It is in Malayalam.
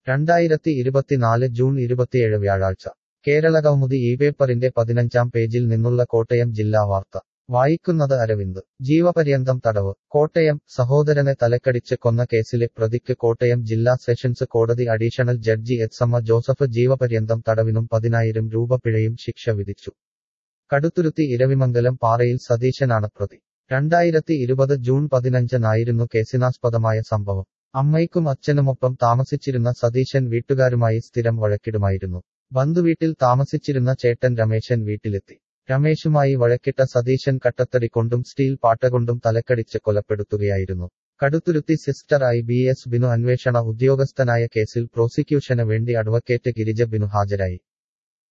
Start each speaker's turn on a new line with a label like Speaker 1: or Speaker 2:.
Speaker 1: രണ്ടായിരത്തി ഇരുപത്തിനാല് ജൂൺ ഇരുപത്തിയേഴ് വ്യാഴാഴ്ച കേരളകൗമുദി ഈ പേപ്പറിന്റെ പതിനഞ്ചാം പേജിൽ നിന്നുള്ള കോട്ടയം ജില്ലാ വാർത്ത വായിക്കുന്നത് അരവിന്ദ് ജീവപര്യന്തം തടവ് കോട്ടയം സഹോദരനെ തലക്കടിച്ച് കൊന്ന കേസിലെ പ്രതിക്ക് കോട്ടയം ജില്ലാ സെഷൻസ് കോടതി അഡീഷണൽ ജഡ്ജി എത്സമ്മ ജോസഫ് ജീവപര്യന്തം തടവിനും പതിനായിരം രൂപ പിഴയും ശിക്ഷ വിധിച്ചു കടുത്തുരുത്തി ഇരവിമംഗലം പാറയിൽ സതീശനാണ് പ്രതി രണ്ടായിരത്തി ഇരുപത് ജൂൺ പതിനഞ്ചിനായിരുന്നു കേസിനാസ്പദമായ സംഭവം അമ്മയ്ക്കും അച്ഛനുമൊപ്പം താമസിച്ചിരുന്ന സതീശൻ വീട്ടുകാരുമായി സ്ഥിരം വഴക്കിടുമായിരുന്നു ബന്ധുവീട്ടിൽ താമസിച്ചിരുന്ന ചേട്ടൻ രമേശൻ വീട്ടിലെത്തി രമേശുമായി വഴക്കിട്ട സതീശൻ കട്ടത്തടി കൊണ്ടും സ്റ്റീൽ പാട്ടകൊണ്ടും തലക്കടിച്ച് കൊലപ്പെടുത്തുകയായിരുന്നു Kaduthuruthy sister I B S Binu അന്വേഷണ ഉദ്യോഗസ്ഥനായ കേസിൽ പ്രോസിക്യൂഷന് വേണ്ടി അഡ്വക്കേറ്റ് ഗിരിജ ബിനു ഹാജരായി